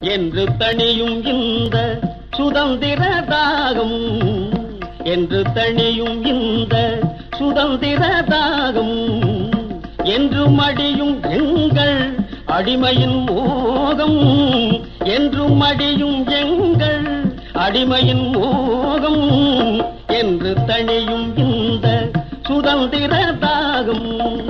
என்று தணியும் இந்த சுதந்திர தாகம் என்று தணியும் இந்த சுதந்திர தாகம் என்று மடியும் எங்கள் அடிமையின் மோகம் என்று மடியும் எங்கள் அடிமையின் மோகம் என்று தணியும் இந்த சுதந்திர தாகம்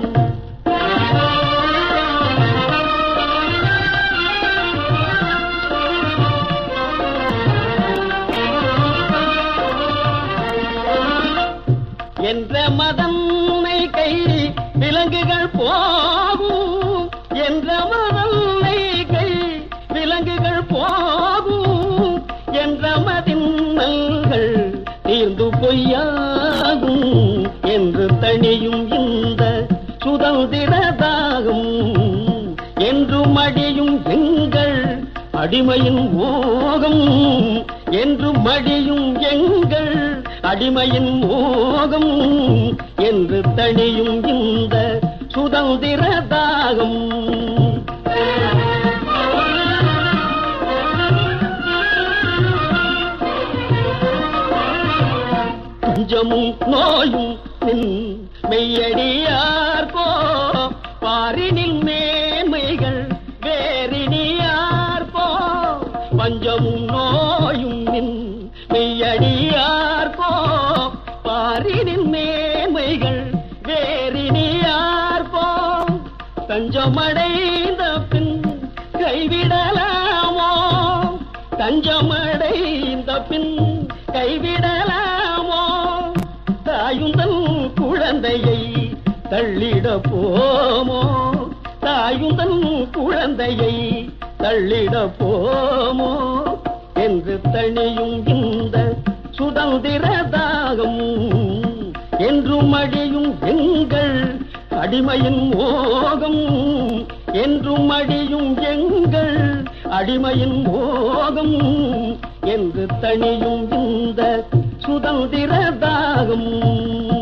என்ற மதன்மை கை விலங்குகள் போகும் என்ற மதன்மை கை விலங்குகள் போகும் என்ற மதின்னல்கள் தீர்ந்து பொய்யாகும் என்று தணியும் இந்த சுதந்திர தாகம் என்று மடியும் எங்கள் அடிமையின் மோகம் என்று மடியும் எங்கள் அடிமையின் மோகம் என்று தணியும் இந்த சுதந்திர தாகம் பஞ்சமும் நோயும் நின் மெய்யடியார்கோ பாரினில் மேன்மைகள் வேறினியார்கோ பஞ்சமும் நோயும் நின் மெய்யடியார்கோ பாரினின் மேன்மைகள் வேறினியார்கோ தஞ்சமடைந்த பின் கைவிடலாமோ தஞ்சமடைந்த பின் கைவிடலாமோ தாயுந்தன் குழந்தையை தள்ளிட போமோ தாயுந்தன் குழந்தையை தள்ளிட போமோ என்று தணியும் இந்த சுதந்திர தாகம் என்று மடியும் எங்கள் அடிமையின் மோகம் என்று மடியும் எங்கள் அடிமையின் மோகம் என்று தணியும் இந்த சுதந்திர தாகம்